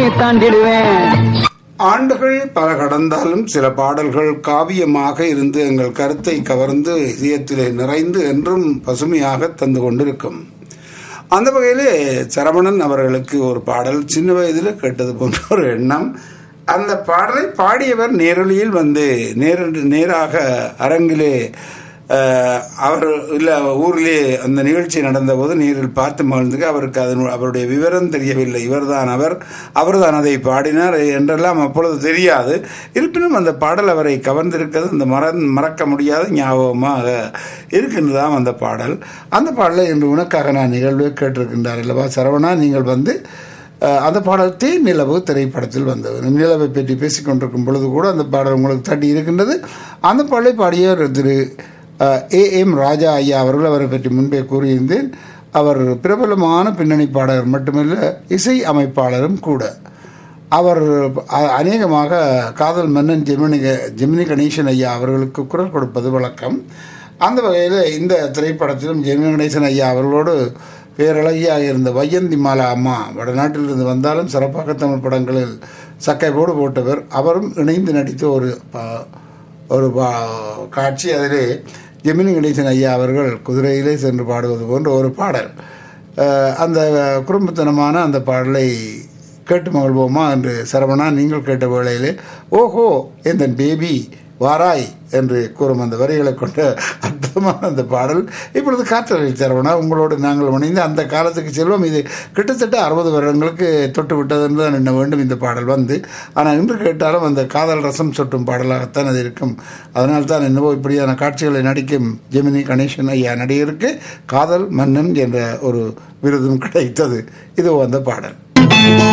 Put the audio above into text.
தாண்டிடுவேன் ஆண்டுகள் பல கடந்தாலும் சில பாடல்கள் காவியமாக இருந்து எங்கள் கருத்தை கவர்ந்து இதயத்திலே நிறைந்து என்றும் பசுமையாக தந்து கொண்டிருக்கும் அந்த வகையிலே சரவணன் அவர்களுக்கு ஒரு பாடல் சின்ன வயதில் கேட்டது போன்ற ஒரு எண்ணம் அந்த பாடலை பாடியவர் நேரொலியில் வந்து நேர நேராக அரங்கிலே அஹ், அவர் இல்லை ஊரிலே அந்த நிகழ்ச்சி நடந்தபோது நேரில் பார்த்து மகிழ்ந்துக்கு அவருக்கு அதன் அவருடைய விவரம் தெரியவில்லை இவர்தான் அவர் அவர்தான் அதை பாடினார் என்றெல்லாம் அப்பொழுது தெரியாது இருப்பினும் அந்த பாடல் அவரை கவர்ந்திருக்கிறது அந்த மற மறக்க முடியாத ஞாபகமாக இருக்கின்றதாம் அந்த பாடல் அந்த பாடலை இன்று உனக்காக நான் நிகழ்வு கேட்டிருக்கின்றார் அல்லவா சரவணா நீங்கள் வந்து அஹ், அந்த பாடல் தேன் நிலவு திரைப்படத்தில் வந்தது நிலவை பற்றி பேசிக் கொண்டிருக்கும் பொழுது கூட அந்த பாடல் உங்களுக்கு தட்டி இருக்கின்றது அந்த பாடலை பாடியவர் திரு ஏ எம் ராஜா ஐயா அவர்கள் அவரை பற்றி முன்பே கூறியிருந்தேன் அவர் பிரபலமான பின்னணி பாடகர் மட்டுமல்ல இசை அமைப்பாளரும் கூட அவர் அ- அநேகமாக காதல் மன்னன் ஜெமினி ஜெமினி கணேசன் ஐயா அவர்களுக்கு குரல் கொடுப்பது வழக்கம் அந்த வகையில் இந்த திரைப்படத்திலும் ஜெமினி கணேசன் ஐயா அவர்களோடு பேரழகியாக இருந்த வையந்தி மாலா அம்மா வடநாட்டிலிருந்து வந்தாலும் சிறப்பாக தமிழ் படங்களில் சக்கை போடு போட்டவர் அவரும் இணைந்து நடித்த ஒரு ப- ஒரு பா- காட்சி அதிலே ஜெமினி கணேசன் ஐயா அவர்கள் குதிரையிலே சென்று பாடுவது போன்ற ஒரு பாடல் அஹ், அந்த குடும்பத்தனமான அந்த பாடலை கேட்டு மகிழ்வோமா என்று சரவணா நீங்கள் கேட்ட வேளையிலே ஓஹோ என் பேபி வாராய் என்று கூறும் அந்த வரிகளை கொண்ட அற்புதமான அந்த பாடல் இப்பொழுது காற்றலில் சரவணா உங்களோடு நாங்கள் இணைந்து அந்த காலத்துக்கு செல்வோம் இது கிட்டத்தட்ட அறுபது வருடங்களுக்கு தொட்டு விட்டது என்று தான் எண்ண வேண்டும் இந்த பாடல் வந்து ஆனால் இன்று கேட்டாலும் அந்த காதல் ரசம் சொட்டும் பாடலாகத்தான் அது இருக்கும் அதனால் தான் என்னவோ இப்படியான காட்சிகளை நடிக்கும் ஜெமினி கணேசன் ஐயா நடிகருக்கு காதல் மன்னன் என்ற ஒரு விருதும் கிடைத்தது இதோ அந்த பாடல்